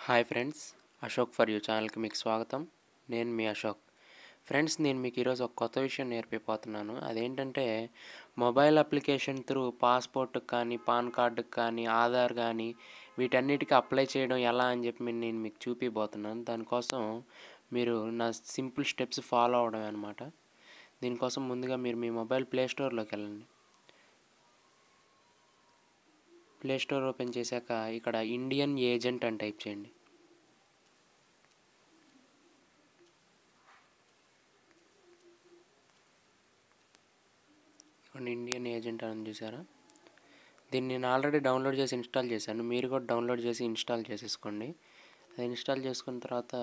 hi friends Ashok for you ఛానల్కి మీకు స్వాగతం నేను మీ అశోక్ ఫ్రెండ్స్ నేను మీకు ఈరోజు ఒక కొత్త విషయం నేర్పిపోతున్నాను అదేంటంటే మొబైల్ అప్లికేషన్ త్రూ పాస్పోర్ట్కి కానీ పాన్ కార్డుకి కానీ ఆధార్ కానీ వీటన్నిటికీ అప్లై చేయడం ఎలా అని చెప్పి మీ- నేను మీకు చూపిపోతున్నాను దానికోసం మీరు నా సింపుల్ స్టెప్స్ ఫాలో అవడం అనమాట దీనికోసం ముందుగా మీరు మీ మొబైల్ ప్లే స్టోర్లోకి వెళ్ళండి ప్లే స్టోర్ ఓపెన్ చేశాక ఇక్కడ ఇండియన్ ఏజెంట్ అని టైప్ చేయండి ఇదిగోండి ఇండియన్ ఏజెంట్ అని చూసారా దీన్ని నేను ఆల్రెడీ డౌన్లోడ్ చేసి ఇన్స్టాల్ చేశాను మీరు కూడా డౌన్లోడ్ చేసి ఇన్స్టాల్ చేసేసుకోండి అది ఇన్స్టాల్ చేసుకున్న తర్వాత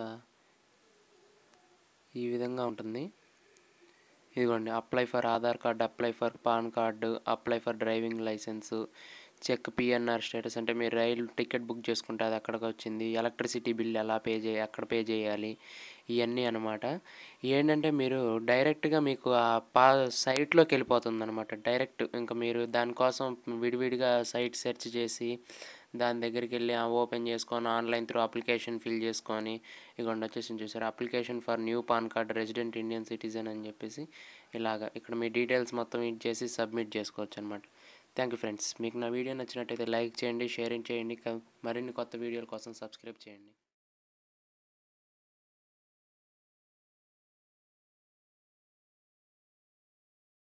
ఈ విధంగా ఉంటుంది ఇదిగోండి apply for Aadhaar card apply for PAN card apply for driving licence check PNR status అంటే మీరు రైలు టికెట్ బుక్ చేసుకుంటే అది అక్కడికి వచ్చింది ఎలక్ట్రిసిటీ బిల్ ఎలా పే చేయాలి ఎక్కడ పే చేయాలి ఇవన్నీ అనమాట ఏంటంటే మీరు డైరెక్ట్గా మీకు ఆ పా సైట్లోకి వెళ్ళిపోతుంది అనమాట డైరెక్ట్ ఇంకా మీరు దానికోసం విడివిడిగా సైట్ సెర్చ్ చేసి దాని దగ్గరికి వెళ్ళి ఓపెన్ చేసుకొని ఆన్లైన్ త్రూ అప్లికేషన్ ఫిల్ చేసుకొని ఇగోండి వచ్చేసి చూసారు application for new PAN card resident Indian citizen అని చెప్పేసి ఇలాగా ఇక్కడ మీ డీటెయిల్స్ మొత్తం ఇది చేసి సబ్మిట్ చేసుకోవచ్చు అనమాట థ్యాంక్ యూ ఫ్రెండ్స్ మీకు నా వీడియో నచ్చినట్టయితే లైక్ చేయండి షేరింగ్ చేయండి క- మరిన్ని కొత్త వీడియోల కోసం సబ్స్క్రైబ్ చేయండి